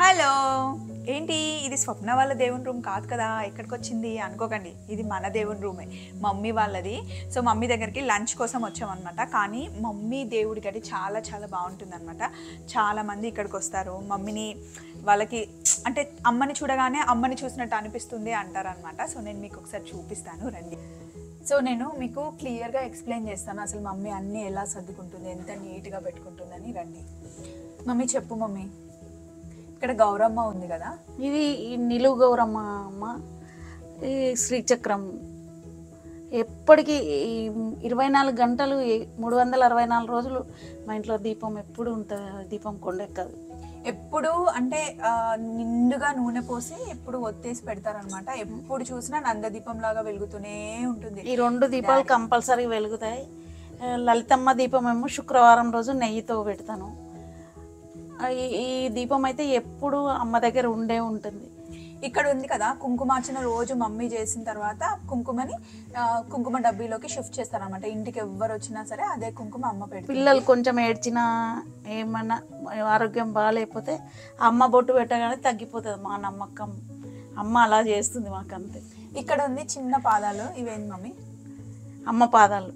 Hello ఏంటి ఇది స్వప్న వాళ్ళ దేవుని రూమ్ కాదు కదా ఎక్కడికి వచ్చింది అనుకోకండి ఇది మన దేవుని రూమే మమ్మీ వాళ్ళది సో మమ్మీ దగ్గరికి లంచ్ కోసం వచ్చామన్నమాట కానీ మమ్మీ దేవుడి గడి చాలా చాలా బాగుంటుందన్నమాట చాలా మంది ఇక్కడికి వస్తారు మమ్మీని వాళ్ళకి అంటే అమ్మని చూడగానే అమ్మని చూసినట్టు అనిపిస్తుంది అంటారనమాట సో నేను మీకు ఒకసారి చూపిస్తాను రండి సో నేను మీకు క్లియర్గా ఎక్స్ప్లెయిన్ చేస్తాను అసలు మమ్మీ అన్నీ ఎలా సర్దుకుంటుంది ఎంత నీట్గా పెట్టుకుంటుందని రండి మమ్మీ చెప్పు మమ్మీ ఇక్కడ గౌరమ్మ ఉంది కదా ఇది ఈ నిలువు గౌరమ్మ అమ్మ ఈ శ్రీచక్రం ఎప్పటికీ ఈ ఇరవై నాలుగు గంటలు ఈ మూడు వందల అరవై నాలుగు రోజులు మా ఇంట్లో దీపం ఎప్పుడు ఉంటుంది దీపం కొండెక్కదు ఎప్పుడు అంటే ఆ, నిండుగా నూనె పోసి ఎప్పుడు ఒత్తేసి పెడతారనమాట ఎప్పుడు చూసినా నందదీపం లాగా వెలుగుతూనే ఉంటుంది ఈ రెండు దీపాలు కంపల్సరీ వెలుగుతాయి ఆ, లలితమ్మ దీపం ఏమో శుక్రవారం రోజు నెయ్యితో పెడతాను ఆ, ఈ- ఈ దీపం అయితే ఎప్పుడు అమ్మ దగ్గర ఉండే ఉంటుంది ఇక్కడ ఉంది కదా కుంకుమార్చన రోజు మమ్మీ చేసిన తర్వాత కుంకుమని ఆ, కుంకుమ డబ్బీలోకి షిఫ్ట్ చేస్తారనమాట ఇంటికి ఎవ్వరు వచ్చినా సరే అదే కుంకుమ అమ్మ పెడుతుంది పిల్లలు కొంచెం ఏడ్చినా ఏమన్నా ఆరోగ్యం బాగాలేకపోతే అమ్మ బొట్టు పెట్టగానే తగ్గిపోతుంది మా నమ్మకం అమ్మ అలా చేస్తుంది మాకు అంతే ఇక్కడ ఉంది చిన్న పాదాలు ఇవేంది మమ్మీ అమ్మ పాదాలు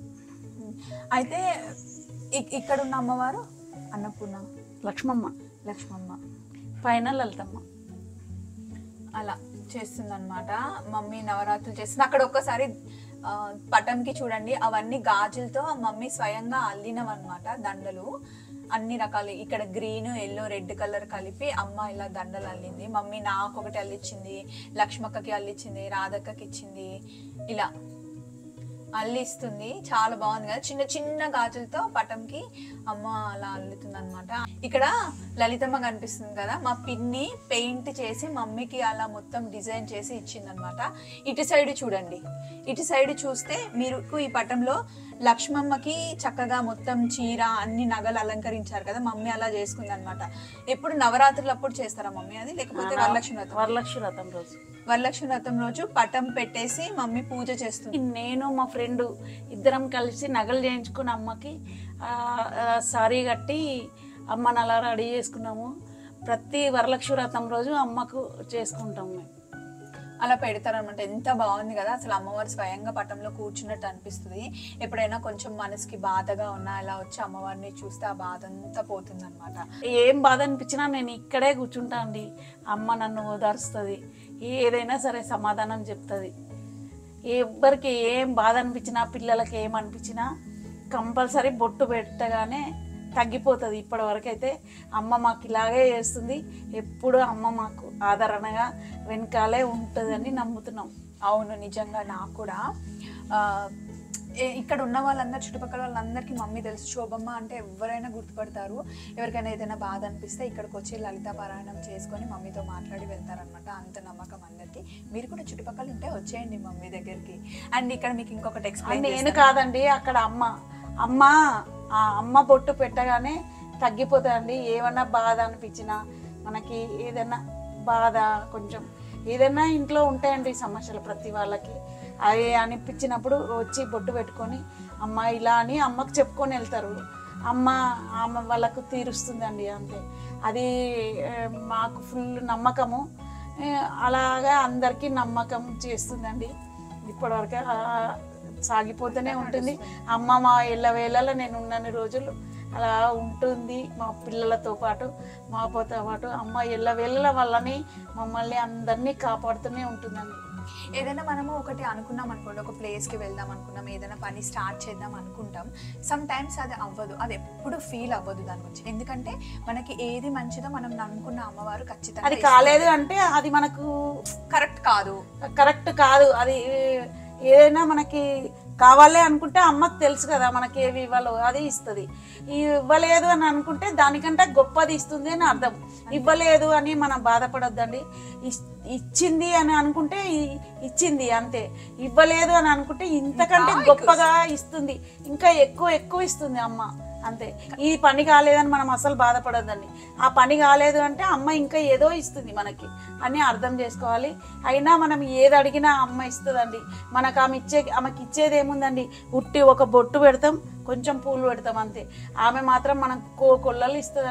అయితే ఇ- ఇక్కడ ఉన్న అమ్మవారు అన్నపూర్ణ లక్ష్మమ్మ లక్ష్మమ్మ పైన లలితమ్మ అలా చేస్తుందన్నమాట మమ్మీ నవరాత్రులు చేస్తుంది అక్కడ ఒక్కసారి ఆ, పటంకి చూడండి అవన్నీ గాజులతో మమ్మీ స్వయంగా అల్లినవన్నమాట దండలు అన్ని రకాలు ఇక్కడ గ్రీన్ ఎల్లో రెడ్ కలర్ కలిపి అమ్మ ఇలా దండలు అల్లింది మమ్మీ నాకు ఒకటి అల్లిచ్చింది లక్ష్మక్కకి అల్లిచ్చింది రాధక్కకి ఇచ్చింది ఇలా అల్లిస్తుంది చాలా బాగుంది కదా చిన్న చిన్న గాజులతో పటంకి అమ్మ అలా అల్లుతుంది అనమాట ఇక్కడ లలితమ్మ కనిపిస్తుంది కదా మా పిన్ని పెయింట్ చేసి మమ్మీకి అలా మొత్తం డిజైన్ చేసి ఇచ్చింది అనమాట ఇటు సైడ్ చూడండి ఇటు సైడ్ చూస్తే మీరు ఈ పటంలో లక్ష్మమ్మకి చక్కగా మొత్తం చీర అన్ని నగలు అలంకరించారు కదా మమ్మీ అలా చేసుకుంది అనమాట ఎప్పుడు నవరాత్రులు అప్పుడు చేస్తారా మమ్మీ అది లేకపోతే వరలక్ష్మి వ్రతం వరలక్ష్మి రథం రోజు వరలక్ష్మి వ్రతం రోజు పటం పెట్టేసి మమ్మీ పూజ చేస్తుంది నేను మా ఫ్రెండ్ ఇద్దరం కలిసి నగలు చేయించుకుని అమ్మకి ఆ, ఆ, సారీ కట్టి అమ్మని అలా రెడీ చేసుకున్నాము ప్రతి వరలక్ష్మి రథం రోజు అమ్మకు చేసుకుంటాం మేము అలా పెడతారనమాట ఎంత బాగుంది కదా అసలు అమ్మవారు స్వయంగా పటంలో కూర్చున్నట్టు అనిపిస్తుంది ఎప్పుడైనా కొంచెం మనసుకి బాధగా ఉన్నా అలా వచ్చి అమ్మవారిని చూస్తే ఆ బాధ అంతా పోతుంది అనమాట ఏం బాధ అనిపించినా నేను ఇక్కడే కూర్చుంటా అండి అమ్మ నన్ను ఓదారుస్తుంది ఏదైనా సరే సమాధానం చెప్తుంది ఎవ్వరికి ఏం బాధ అనిపించినా పిల్లలకి ఏం అనిపించినా కంపల్సరీ బొట్టు పెట్టగానే తగ్గిపోతుంది ఇప్పటి వరకు అయితే అమ్మ మాకు ఇలాగే చేస్తుంది ఎప్పుడు అమ్మ మాకు ఆదరణగా వెనకాలే ఉంటుందని నమ్ముతున్నాం అవును నిజంగా నాకు కూడా ఆ, ఏ- ఇక్కడ ఉన్న వాళ్ళందరూ చుట్టుపక్కల వాళ్ళందరికీ మమ్మీ తెలుసు శోభమ్మ అంటే ఎవరైనా గుర్తుపడతారు ఎవరికైనా ఏదైనా బాధ అనిపిస్తే ఇక్కడికి వచ్చి లలిత పారాయణం చేసుకొని మమ్మీతో మాట్లాడి వెళ్తారనమాట అంత నమ్మకం అందరికీ మీరు కూడా చుట్టుపక్కల ఉంటే వచ్చేయండి మమ్మీ దగ్గరికి అండ్ ఇక్కడ మీకు ఇంకొకటి ఎక్స్ప్లెయిన్ నేను కాదండి అక్కడ అమ్మ అమ్మ ఆ అమ్మ బొట్టు పెట్టగానే తగ్గిపోతుందండి ఏమన్నా బాధ అనిపించినా మనకి ఏదైనా బాధ కొంచెం ఏదైనా ఇంట్లో ఉంటాయండి సమస్యలు ప్రతి వాళ్ళకి అవి అనిపించినప్పుడు వచ్చి బొట్టు పెట్టుకొని అమ్మ ఇలా అని అమ్మకు చెప్పుకొని వెళ్తారు అమ్మ ఆమె వాళ్ళకు తీరుస్తుందండి అంతే అది ఏ, మాకు ఫుల్ నమ్మకము ఏ, అలాగా అందరికీ నమ్మకం చేస్తుందండి ఇప్పటివరకు ఆ, సాగిపోతూనే ఉంటుంది అమ్మ మా ఎల్లవేళలా నేను ఉన్నన్ని రోజులు అలా ఉంటుంది మా పిల్లలతో పాటు మాతో పాటు అమ్మ ఎల్లవేళల వాళ్ళని మమ్మల్ని అందరినీ కాపాడుతూనే ఉంటుందండి ఏదైనా మనము ఒకటి అనుకున్నాం అనుకోండి ఒక ప్లేస్కి వెళ్దాం అనుకున్నాం ఏదైనా పని స్టార్ట్ చేద్దాం అనుకుంటాం సమ్ టైమ్స్ అది అవ్వదు అది ఎప్పుడు ఫీల్ అవ్వదు దాని గురించి ఎందుకంటే మనకి ఏది మంచిదో మనం అనుకున్న అమ్మవారు ఖచ్చితంగా అది కాలేదు అంటే అది మనకు కరెక్ట్ కాదు కరెక్ట్ కాదు అది ఏదైనా మనకి కావాలి అనుకుంటే అమ్మకు తెలుసు కదా మనకి ఏవి ఇవ్వాలో అది ఇస్తుంది ఇవ్వలేదు అని అనుకుంటే దానికంటే గొప్పది ఇస్తుంది అని అర్థం ఇవ్వలేదు అని మనం బాధపడొద్దండి ఇస్- ఇచ్చింది అని అనుకుంటే ఇ- ఇచ్చింది అంతే ఇవ్వలేదు అని అనుకుంటే ఇంతకంటే ఇంకా గొప్పగా ఇస్తుంది ఇంకా ఎక్కువ ఎక్కువ ఇస్తుంది అమ్మ అంతే ఈ పని కాలేదని మనం అసలు బాధపడొద్దండి ఆ పని కాలేదు అంటే అమ్మ ఇంకా ఏదో ఇస్తుంది మనకి అని అర్థం చేసుకోవాలి అయినా మనం ఏది అడిగినా అమ్మ ఇస్తుందండి మనకు ఆమె ఇచ్చే ఆమెకి ఇచ్చేది ఏముందండి ఉట్టి ఒక బొట్టు పెడతాం కొంచెం పూలు పెడతాం అంతే ఆమె మాత్రం మనకు కో కొల్లలు ఇస్తుందండి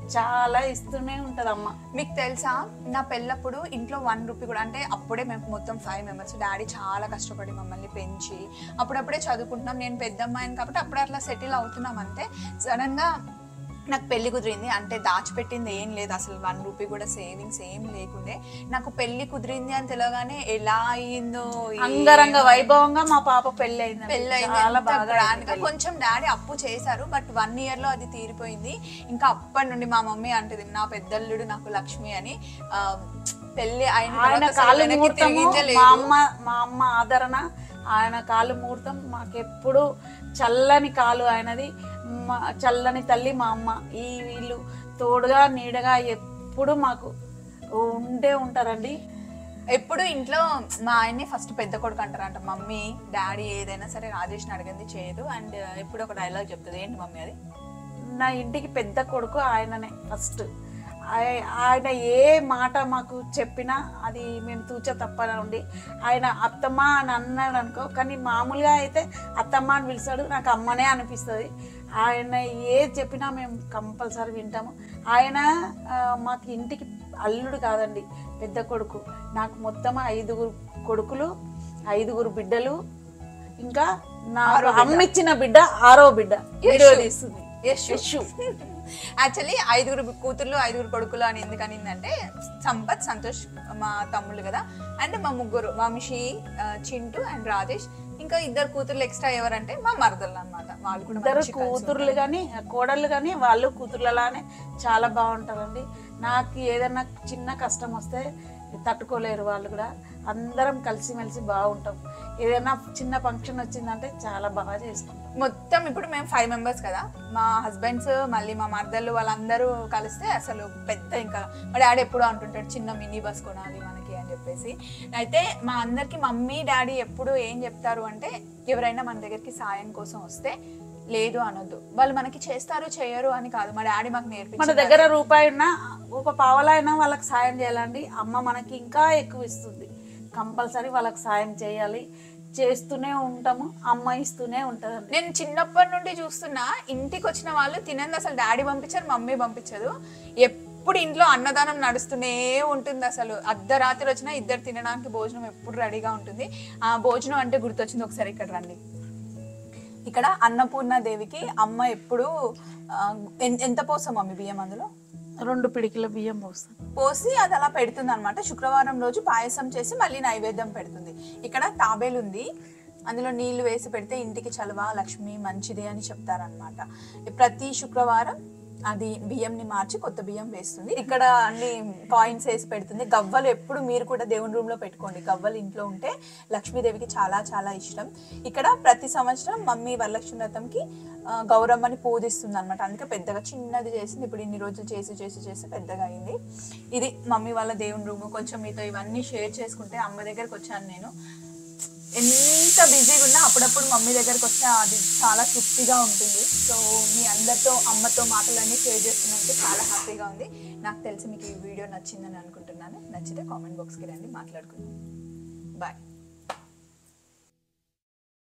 చాలా ఇస్తూనే ఉంటది అమ్మ మీకు తెలుసా నా పెళ్ళప్పుడు ఇంట్లో వన్ రూపీ కూడా అంటే అప్పుడే మేము మొత్తం ఫైవ్ మెంబర్స్ డాడీ చాలా కష్టపడి మమ్మల్ని పెంచి అప్పుడప్పుడే చదువుకుంటున్నాం నేను పెద్ద అమ్మాయిని కాబట్టి అప్పుడే అట్లా సెటిల్ అవుతున్నాం అంతే సడన్గా నాకు పెళ్లి కుదిరింది అంటే దాచిపెట్టింది ఏం లేదు అసలు వన్ రూపీ కూడా సేవింగ్స్ ఏం లేకుండే నాకు పెళ్లి కుదిరింది అని తెలియగానే ఎలా అయ్యిందో అంగరంగ వైభవంగా మా పాప పెళ్లి అయింది పెళ్ళయింది చాలా ఎంత బాగా grand అయింది గా. పెళ్లి. కొంచెం డాడీ అప్పు చేశారు బట్ వన్ ఇయర్ లో అది తీరిపోయింది ఇంకా అప్పటి నుండి మా మమ్మీ అంటది నా పెద్దల్లుడు నాకు లక్ష్మి అని ఆ, పెళ్లి అయిన ఆయన తర్వాత అసలు కాలు వెనక్కి ముహూర్తము తిరిగిందే మా లేదు. అమ్మ మా అమ్మ ఆదరణ ఆయన కాలు ముహూర్తం మాకెప్పుడు చల్లని కాలు ఆయనది మా చల్లని తల్లి మా అమ్మ ఈ వీళ్ళు తోడుగా నీడగా ఎప్పుడు మాకు ఉండే ఉంటారండి ఎప్పుడు ఇంట్లో మా ఆయన్ని ఫస్ట్ పెద్ద కొడుకు అంటారంట మమ్మీ డాడీ ఏదైనా సరే రాజేష్ని అడిగింది చేయదు అండ్ ఎప్పుడు ఒక డైలాగ్ చెప్తుంది ఏంటి మమ్మీ అది నా ఇంటికి పెద్ద కొడుకు ఆయననే ఫస్ట్ ఆయ- ఆయన ఏ మాట మాకు చెప్పినా అది మేము తూచ తప్పనండి ఆయన అత్తమ్మ అని అన్నాడు అనుకో కానీ మామూలుగా అయితే అత్తమ్మ అని పిలుస్తాడు నాకు అమ్మనే అనిపిస్తుంది ఆయన ఏది చెప్పినా మేము కంపల్సరీ వింటాము ఆయన ఆ, మాకు ఇంటికి అల్లుడు కాదండి పెద్ద కొడుకు నాకు మొత్తం ఐదుగురు కొడుకులు ఐదుగురు బిడ్డలు ఇంకా నాకు అమ్మిచ్చిన బిడ్డ ఆరో బిడ్డ వీడియో తీస్తుంది యశ్ యశు. యాక్చువల్లీ ఐదుగురు కూతుర్లు ఐదుగురు కొడుకులు అని ఎందుకు అనిందంటే సంపత్ సంతోష్ మా తమ్ముళ్ళు కదా అండ్ మా ముగ్గురు వంశీ ఆ, చింటూ అండ్ రాజేష్ ఇంకా ఇద్దరు కూతుర్లు ఎక్స్ట్రా ఎవరంటే మా మరదలు అన్నమాట వాళ్ళు కూడా ఇద్దరు మంచి కలిసి కూతుర్లు కానీ కోడళ్ళు కానీ వాళ్ళు కూతుర్లలానే చాలా బాగుంటారండి నాకు ఏదైనా చిన్న కష్టం వస్తే తట్టుకోలేరు వాళ్ళు కూడా అందరం కలిసిమెలిసి బాగుంటాం ఏదైనా చిన్న ఫంక్షన్ వచ్చిందంటే చాలా బాగా చేసుకుంటాం మొత్తం ఇప్పుడు మేము ఫైవ్ మెంబర్స్ కదా మా హస్బెండ్స్ మళ్ళీ మా మరదళ్ళు వాళ్ళందరూ కలిస్తే అసలు పెద్ద ఇంకా మా డాడీ ఎప్పుడూ అంటుంటాడు చిన్న మినీ బస్ కొనాలి మనకి అని చెప్పేసి అయితే మా అందరికి మమ్మీ డాడీ ఎప్పుడు ఏం చెప్తారు అంటే ఎవరైనా మన దగ్గరికి సాయం కోసం వస్తే లేదు అనొద్దు వాళ్ళు మనకి చేస్తారు చేయరు అని కాదు మా డాడీ మాకు మన నేర్పించారు దగ్గర రూపాయి ఉన్నా ఒక పావలైనా వాళ్ళకి సాయం చేయాలండి అమ్మ మనకి ఇంకా ఎక్కువ ఇస్తుంది కంపల్సరీ వాళ్ళకి సాయం చేయాలి చేస్తూనే ఉంటాము అమ్మ ఇస్తూనే ఉంటుందండి నేను చిన్నప్పటి నుండి చూస్తున్నా ఇంటికి వచ్చిన వాళ్ళు తినంది అసలు డాడీ పంపించారు మమ్మీ పంపించదు ఎప్పుడు ఇంట్లో అన్నదానం నడుస్తూనే ఉంటుంది అసలు అర్ధరాత్రి వచ్చినా ఇద్దరు తినడానికి భోజనం ఎప్పుడు రెడీగా ఉంటుంది ఆ భోజనం అంటే గుర్తొచ్చింది ఒకసారి ఇక్కడ రండి ఇక్కడ అన్నపూర్ణ దేవికి అమ్మ ఎప్పుడు ఆ, ఎన్- ఎంత పోసాం మమ్మీ బియ్యం అందులో రెండు పిడికిల బియ్యం పోస్తాం పోసి అది అలా పెడుతుంది అనమాట శుక్రవారం రోజు పాయసం చేసి మళ్ళీ నైవేద్యం పెడుతుంది ఇక్కడ తాబేలు ఉంది అందులో నీళ్లు వేసి పెడితే ఇంటికి చలవ లక్ష్మి మంచిది అని చెప్తారనమాట ప్రతి శుక్రవారం అది బియ్యంని మార్చి కొత్త బియ్యం వేస్తుంది ఇక్కడ అన్ని కాయిన్స్ వేసి పెడుతుంది గవ్వలు ఎప్పుడు మీరు కూడా దేవుని రూమ్ లో పెట్టుకోండి గవ్వలు ఇంట్లో ఉంటే లక్ష్మీదేవికి చాలా చాలా ఇష్టం ఇక్కడ ప్రతి సంవత్సరం మమ్మీ వరలక్ష్మి వ్రతంకి ఆ, గౌరమ్మని పూజిస్తుంది అనమాట అందుకే పెద్దగా చిన్నది చేసింది ఇప్పుడు ఇన్ని రోజులు చేసి చేసి చేసి పెద్దగా అయింది ఇది మమ్మీ వాళ్ళ దేవుని రూమ్ కొంచెం మీతో ఇవన్నీ షేర్ చేసుకుంటే అమ్మ దగ్గరకు వచ్చాను నేను ఎంత బిజీగా ఉన్నా అప్పుడప్పుడు మమ్మీ దగ్గరకు వస్తే అది చాలా తృప్తిగా ఉంటుంది సో మీ అందరితో అమ్మతో మాటలన్నీ షేర్ చేస్తున్నందుకు చాలా హ్యాపీగా ఉంది నాకు తెలిసి మీకు ఈ వీడియో నచ్చిందని అనుకుంటున్నాను నచ్చితే కామెంట్ బాక్స్కి రండి మాట్లాడుకుందాం బాయ్